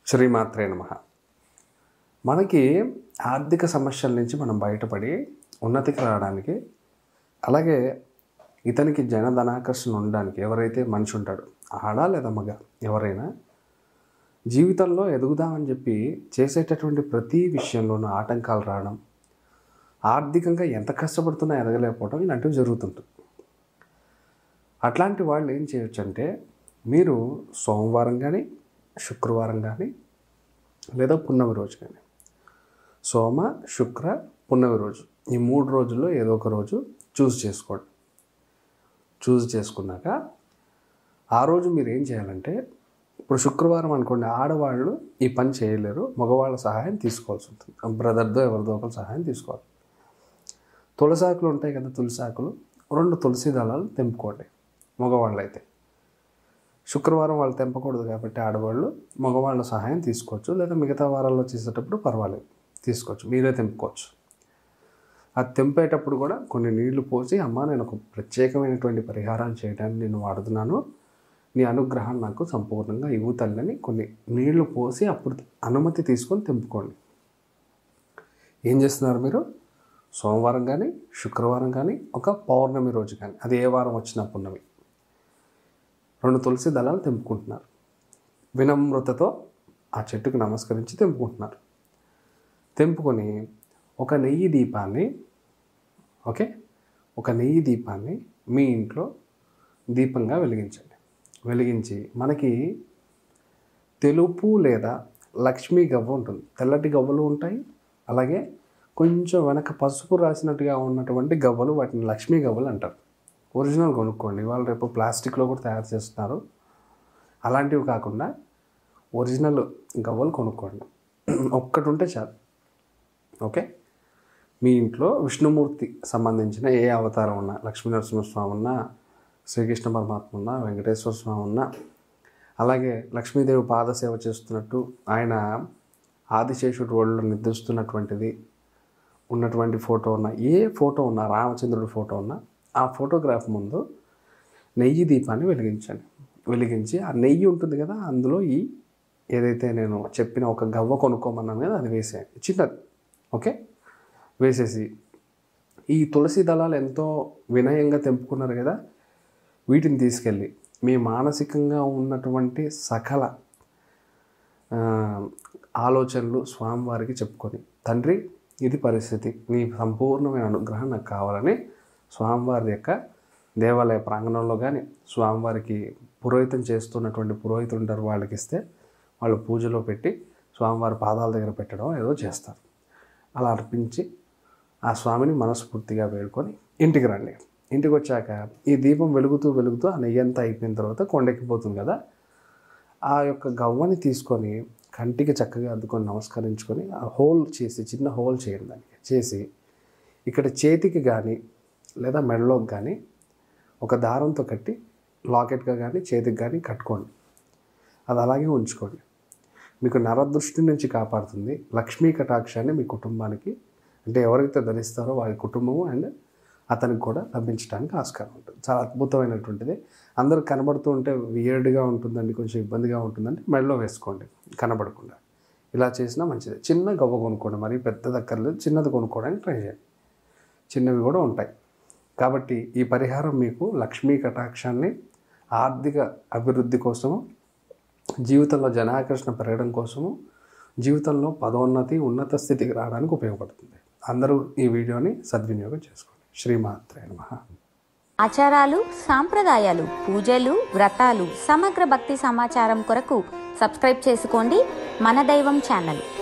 శ్రీమాత్రే నమ మనకి ఆర్థిక సమస్యల నుంచి మనం బయటపడి ఉన్నతికి రావడానికి అలాగే ఇతనికి జనధనాకర్షణ ఉండడానికి ఎవరైతే మనిషి ఉంటాడో ఆడ లేదా మగ ఎవరైనా జీవితంలో ఎదుగుదామని చెప్పి చేసేటటువంటి ప్రతి విషయంలోనూ ఆటంకాలు రావడం ఆర్థికంగా ఎంత కష్టపడుతున్నా ఎదగలేకపోవడం ఇలాంటివి జరుగుతుంటుంది అట్లాంటి వాళ్ళు ఏం చేయొచ్చు అంటే మీరు సోమవారం కానీ శుక్రవారం కానీ లేదా పున్నమి రోజు కానీ సోమ శుక్ర పున్నమి రోజు ఈ మూడు రోజుల్లో ఏదో ఒక రోజు చూస్ చేసుకోండి చూస్ చేసుకున్నాక ఆ రోజు మీరు ఏం చేయాలంటే ఇప్పుడు శుక్రవారం అనుకోండి ఆడవాళ్ళు ఈ పని చేయలేరు మగవాళ్ళ సహాయం తీసుకోవాల్సి ఉంటుంది బ్రదర్దో ఎవరిదో ఒకరు సహాయం తీసుకోవాలి తులసాకులు ఉంటాయి కదా తులసాకులు రెండు తులసి దళాలు తెంపుకోండి మగవాళ్ళు అయితే శుక్రవారం వాళ్ళు తెంపకూడదు కాబట్టి ఆడవాళ్ళు మగవాళ్ళ సహాయం తీసుకోవచ్చు లేదా మిగతా వారాల్లో చేసేటప్పుడు పర్వాలేదు తీసుకోవచ్చు మీరే తెంపుకోవచ్చు అది తెంపేటప్పుడు కూడా కొన్ని నీళ్లు పోసి అమ్మ నేను ఒక ప్రత్యేకమైనటువంటి పరిహారాలు చేయడానికి నేను వాడుతున్నాను నీ అనుగ్రహం నాకు సంపూర్ణంగా ఇవ్వు తల్లని కొన్ని నీళ్లు పోసి అప్పుడు అనుమతి తీసుకొని తెంపుకోండి ఏం చేస్తున్నారు మీరు సోమవారం కానీ శుక్రవారం కానీ ఒక పౌర్ణమి రోజు కానీ అది ఏ వారం వచ్చినా పున్నమి రెండు తులసి దళాలు తెంపుకుంటున్నారు వినమ్రతతో ఆ చెట్టుకు నమస్కరించి తెంపుకుంటున్నారు తెంపుకొని ఒక నెయ్యి దీపాన్ని ఓకే ఒక నెయ్యి దీపాన్ని మీ ఇంట్లో దీపంగా వెలిగించండి వెలిగించి మనకి తెలుపు లేదా లక్ష్మీ గవ్వ ఉంటుంది తెల్లటి గవ్వలు ఉంటాయి అలాగే కొంచెం వెనక పసుపు రాసినట్టుగా ఉన్నటువంటి గవ్వలు వాటిని లక్ష్మీ గవ్వలు అంటారు ఒరిజినల్ కొనుక్కోండి వాళ్ళు రేపు ప్లాస్టిక్లో కూడా తయారు చేస్తున్నారు అలాంటివి కాకుండా ఒరిజినల్ గవ్వలు కొనుక్కోండి ఒక్కటి ఉంటే చాలు ఓకే మీ ఇంట్లో విష్ణుమూర్తి సంబంధించిన ఏ అవతారం ఉన్నా లక్ష్మీ నరసింహస్వామి ఉన్నా శ్రీకృష్ణ పరమాత్మ ఉన్నా వెంకటేశ్వర స్వామి ఉన్నా అలాగే లక్ష్మీదేవి పాదసేవ చేస్తున్నట్టు ఆయన ఆదిశేషుడు ఒళ్ళో నిద్రిస్తున్నటువంటిది ఉన్నటువంటి ఫోటో ఉన్న ఏ ఫోటో ఉన్నా రామచంద్రుడి ఫోటో ఉన్నా ఆ ఫోటోగ్రాఫ్ ముందు నెయ్యి దీపాన్ని వెలిగించండి వెలిగించి ఆ నెయ్యి ఉంటుంది కదా అందులో ఈ ఏదైతే నేను చెప్పిన ఒక గవ్వ కొనుక్కోమన్నాను కదా అది వేసేయండి చిన్నది ఓకే వేసేసి ఈ తులసి దళాలు ఎంతో వినయంగా తెంపుకున్నారు కదా వీటిని తీసుకెళ్ళి మీ మానసికంగా ఉన్నటువంటి సకల ఆ, ఆలోచనలు స్వామివారికి చెప్పుకొని తండ్రి ఇది పరిస్థితి నీ సంపూర్ణమైన అనుగ్రహం నాకు కావాలని స్వామివారి యొక్క దేవాలయ ప్రాంగణంలో కానీ స్వామివారికి పురోహితం చేస్తున్నటువంటి పురోహితులు ఉంటారు వాళ్ళకి ఇస్తే వాళ్ళు పూజలో పెట్టి స్వామివారి పాదాల దగ్గర పెట్టడం ఏదో చేస్తారు అలా అర్పించి ఆ స్వామిని మనస్ఫూర్తిగా వేడుకొని ఇంటికి రండి ఇంటికి వచ్చాక ఈ దీపం వెలుగుతూ వెలుగుతూ ఆ నెయ్యి అంతా అయిపోయిన తర్వాత కొండెక్కిపోతుంది కదా ఆ యొక్క గవ్వని తీసుకొని కంటికి చక్కగా అద్దుకొని నమస్కరించుకొని ఆ హోల్ చేసి చిన్న హోల్ చేయండి దానికి చేసి ఇక్కడ చేతికి కానీ లేదా మెడలోకి కానీ ఒక దారంతో కట్టి లాకెట్గా కానీ చేతికి కానీ కట్టుకోండి అది అలాగే ఉంచుకోండి మీకు నరదృష్టి నుంచి కాపాడుతుంది లక్ష్మీ కటాక్షాన్ని మీ కుటుంబానికి అంటే ఎవరైతే ధరిస్తారో వారి కుటుంబము అండ్ అతనికి కూడా లభించడానికి ఆస్కారం ఉంటుంది చాలా అద్భుతమైనటువంటిది అందరూ కనబడుతూ ఉంటే వియర్డ్గా ఉంటుందండి కొంచెం ఇబ్బందిగా ఉంటుందంటే మెడలో వేసుకోండి కనబడకుండా ఇలా చేసినా మంచిది చిన్న గవ్వ కొనుక్కోండి మరి పెద్దది అక్కర్లేదు చిన్నది కొనుక్కోవడానికి ట్రై చేయండి చిన్నవి కూడా ఉంటాయి కాబట్టి ఈ పరిహారం మీకు లక్ష్మీ కటాక్షాన్ని ఆర్థిక అభివృద్ధి కోసము జీవితంలో జనాకర్షణ పెరగడం కోసము జీవితంలో పదోన్నతి ఉన్నత స్థితికి రావడానికి ఉపయోగపడుతుంది అందరూ ఈ వీడియోని సద్వినియోగం చేసుకోండి శ్రీమాత్రే నమః ఆచారాలు సాంప్రదాయాలు పూజలు వ్రతాలు సమగ్ర భక్తి సమాచారం కొరకు సబ్స్క్రైబ్ చేసుకోండి మన దైవం ఛానల్